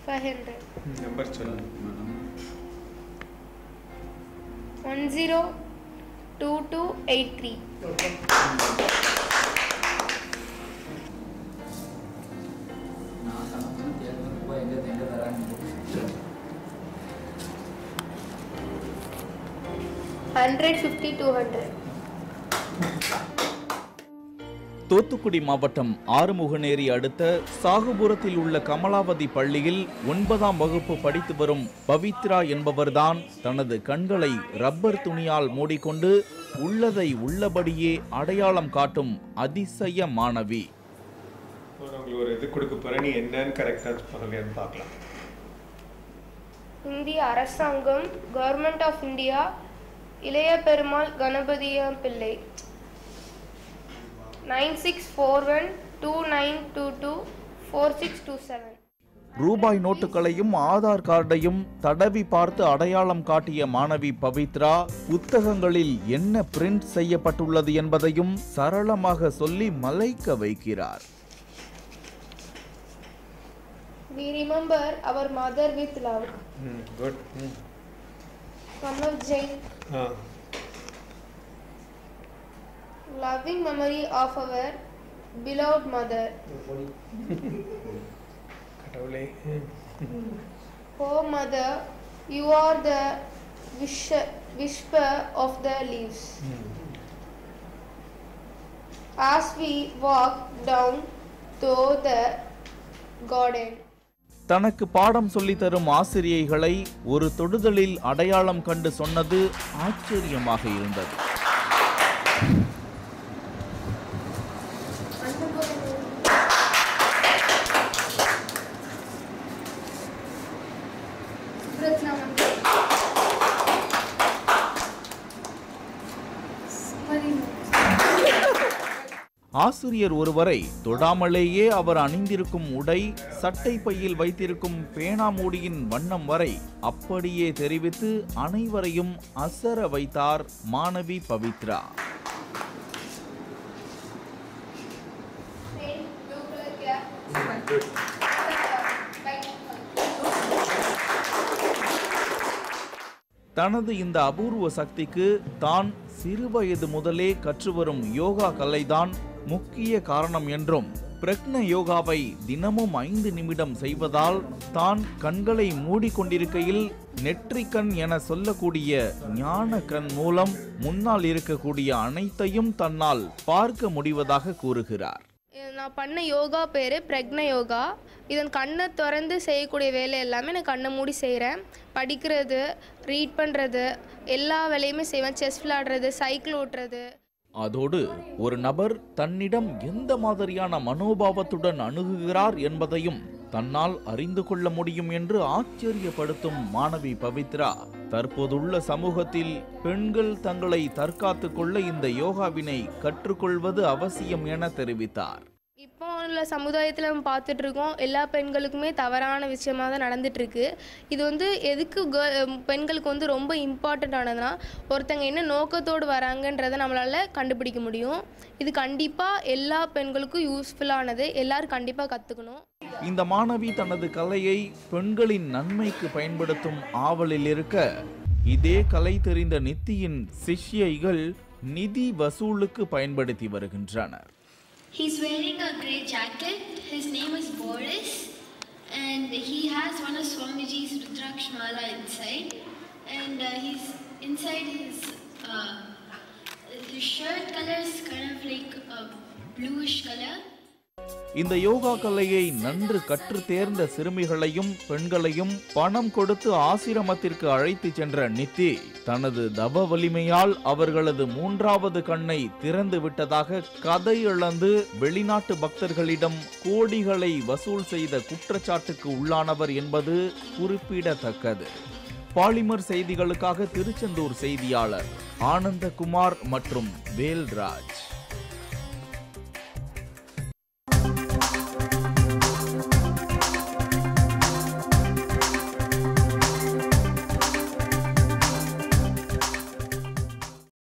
Five hundred number சொல்லு one zero two two eight three நான் சமைச்சு எழுநூறு ரூபாய் எங்கே எங்கே தராங்க hundred fifty two hundred Thoothukudi மாவட்டம் ஆறுமுகநேரி அடுத்த சாகுபுரத்தில் உள்ள கமலாவதி பள்ளியில் ஒன்பதாம் வகுப்பு படித்து வரும் பவித்ரா என்பவர்தான் தனது கண்களை ரப்பர் துணியால் மூடிக்கொண்டு உள்ளதை உள்ளபடியே அடையாளம் காட்டும் அதிசய மாணவி நான் உங்களுக்கு ஒரு இது கொடுக்க போகிறேன் நீ என்னன்னு கரெக்டாக சொல்லுங்கன்னு பார்க்கலாம் இந்திய அரசாங்கம் கவர்மெண்ட் ஆஃப் இந்தியா இளைய பெருமாள் கணபதியம் Pillai nine six four one two nine two two four six two seven ரூபாய் நோட்டுகளையும் ஆதார் கார்டையும் தடவி பார்த்து அடையாளம் காட்டிய மாணவி பவித்ரா புத்தகங்களில் என்ன பிரிண்ட் செய்யப்பட்டுள்ளது என்பதையும் சரளமாக சொல்லி மலைக்க வைக்கிறார் We remember our mother with love. Hmm good hmm Pranav Jain, ah loving memory of our beloved mother. கடவுளே ம். Oh mother, you are the wish- whisper of the leaves. As we walk down through the garden. தனக்கு பாடம் சொல்லித் தரும் ஆசிரியைகளை ஒரு தொடுதலில் அடையாளம் கண்டு சொன்னது ஆச்சரியமாக இருந்தது ஆசிரியர் ஒருவரை தொடாமலேயே அவர் அணிந்திருக்கும் உடை சட்டை பையில் வைத்திருக்கும் பேனா மூடியின் வண்ணம் வரை அப்படியே தெரிவித்து அனைவரையும் அசர வைத்தார் மாணவி பவித்ரா தனது இந்த அபூர்வ சக்திக்கு தான் சிறுவயது முதலே கற்றுவரும் யோகா கலைதான் முக்கிய காரணம் என்றும் பிரக்ன யோகாவை தினமும் ஐந்து நிமிடம் செய்வதால் தான் கண்களை மூடிக்கொண்டிருக்கையில் நெற்றிக்கண் என சொல்லக்கூடிய ஞான கண் மூலம் முன்னால் இருக்கக்கூடிய அனைத்தையும் தன்னால் பார்க்க முடிவதாக கூறுகிறார் நான் பண்ண யோகா பேர் பிரக்ன யோகா இதன் கண்ணை திறந்து செய்யக்கூடிய வேலை எல்லாமே நான் கண்ணை மூடி செய்கிறேன் படிக்கிறது ரீட் பண்ணுறது எல்லா வேலையுமே செய்வேன் செஸ் விளையாடுறது சைக்கிள் ஓட்டுறது அதோடு ஒரு நபர் தன்னிடம் எந்த மாதிரியான மனோபாவத்துடன் அணுகுகிறார் என்பதையும் தன்னால் அறிந்து கொள்ள முடியும் என்று ஆச்சரியப்படுத்தும் மாணவி பவித்ரா தற்போதுள்ள சமூகத்தில் பெண்கள் தங்களை தற்காத்துக் கொள்ள இந்த யோகாவினை கற்றுக்கொள்வது அவசியம் என தெரிவித்தார் இப்போ உள்ள சமுதாயத்தில் நம்ம பார்த்துட்டு இருக்கோம் எல்லா பெண்களுக்குமே தவறான விஷயமா தான் நடந்துட்டு இருக்கு இது வந்து எதுக்கு கேர்ள் பெண்களுக்கு வந்து ரொம்ப இம்பார்ட்டண்ட் ஆனதுன்னா ஒருத்தங்க என்ன நோக்கத்தோடு வராங்கன்றதை நம்மளால கண்டுபிடிக்க முடியும் இது கண்டிப்பாக எல்லா பெண்களுக்கும் யூஸ்ஃபுல்லானது எல்லாரும் கண்டிப்பாக கற்றுக்கணும் இந்த மாணவி தனது கலையை பெண்களின் நன்மைக்கு பயன்படுத்தும் ஆவலில் இருக்க இதே கலை தெரிந்த நித்தியின் சிஷ்யைகள் நிதி வசூலுக்கு பயன்படுத்தி வருகின்றனர் He's wearing a grey jacket. His name is Boris, and he has one of Swamiji's Rudraksh mala inside. And uh, he's inside his uh, his shirt color is kind of like a bluish color. இந்த யோகா கலையை நன்று கற்று தேர்ந்த சிறுமிகளையும் பெண்களையும் பணம் கொடுத்து ஆசிரமத்திற்கு அழைத்து சென்ற நித்தி தனது தவ வலிமையால் அவர்களது மூன்றாவது கண்ணை திறந்து விட்டதாக கதை இழந்து வெளிநாட்டு பக்தர்களிடம் கோடிகளை வசூல் செய்த குற்றச்சாட்டுக்கு உள்ளானவர் என்பது குறிப்பிடத்தக்கது பாலிமர் செய்திகளுக்காக திருச்செந்தூர் செய்தியாளர் ஆனந்தகுமார் மற்றும் வேல்ராஜ்